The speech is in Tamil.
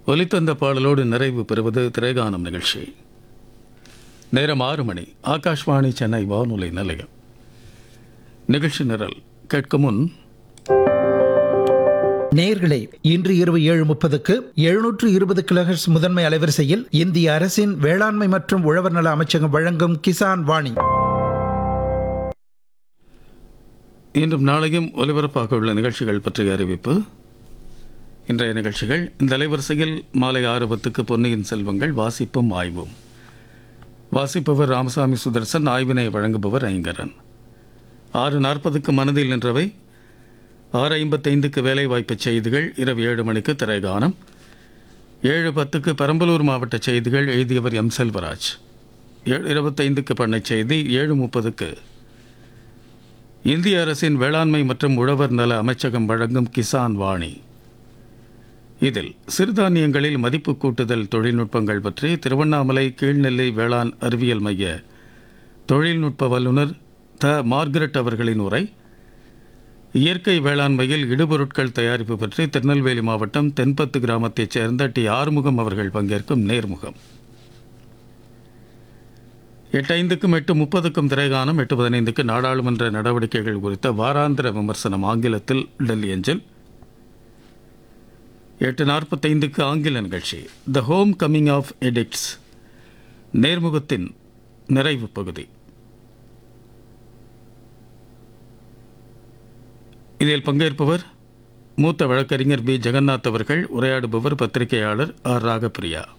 ஒலித்தந்த பாடலோடு நிறைவு பெறுவது திரைகானம் நிகழ்ச்சி நேரம் ஆறு மணி ஆகாஷ்வாணி சென்னை வானொலி நிலையம் நிகழ்ச்சி நிரல் கேட்க முன் நேயர்களே இன்று இரவு ஏழு முப்பதுக்கு எழுநூற்று இருபது கிலோஹெர்ட்ஸ் முதன்மை அலைவரிசையில் இந்திய அரசின் வேளாண்மை மற்றும் உழவர் நல அமைச்சகம் வழங்கும் கிசான் வாணி இன்றும் நாளையும் ஒலிபரப்பாக உள்ள நிகழ்ச்சிகள் பற்றிய அறிவிப்பு இன்றைய நிகழ்ச்சிகள் இந்த அலைவரிசையில் மாலை ஆறு பத்துக்கு பொன்னியின் செல்வங்கள் வாசிப்பும் ஆய்வும் வாசிப்பவர் ராமசாமி சுதர்சன் ஆய்வினை வழங்குபவர் ஐங்கரன் ஆறு நாற்பதுக்கு மனதில் நின்றவை ஆறு ஐம்பத்தைந்துக்கு வேலைவாய்ப்பு செய்திகள் இரவு ஏழு மணிக்கு திரைகானம் ஏழு பத்துக்கு பெரம்பலூர் மாவட்ட செய்திகள் எழுதியவர் எம் செல்வராஜ் ஏழு இருபத்தைந்துக்கு பண்ணை செய்தி ஏழு முப்பதுக்கு இந்திய அரசின் வேளாண்மை மற்றும் உழவர் நல அமைச்சகம் வழங்கும் கிசான் வாணி இதில் சிறுதானியங்களில் மதிப்பு கூட்டுதல் தொழில்நுட்பங்கள் பற்றி திருவண்ணாமலை கீழ்நெல்லை வேளாண் அறிவியல் மைய தொழில்நுட்ப வல்லுநர் த மார்கரெட் அவர்களின் உரை இயற்கை வேளாண்மையில் இடுபொருட்கள் தயாரிப்பு பற்றி திருநெல்வேலி மாவட்டம் தென்பத்து கிராமத்தைச் சேர்ந்த டி ஆறுமுகம் அவர்கள் பங்கேற்கும் நேர்முகம் எட்டு ஐந்துக்கும் எட்டு முப்பதுக்கும் திரைகானம் எட்டு பதினைந்துக்கு நாடாளுமன்ற நடவடிக்கைகள் குறித்த வாராந்திர விமர்சனம் ஆங்கிலத்தில் டெல்லி அஞ்சல் எட்டு நாற்பத்தைந்துக்கு ஆங்கில நிகழ்ச்சி the home coming of addicts நேர்முகத்தின் நிறைவு பகுதி இதில் பங்கேற்பவர் மூத்த வழக்கறிஞர் பி ஜெகநாத் அவர்கள் உரையாடுபவர் பத்திரிகையாளர் ஆர் ராகப்பிரியா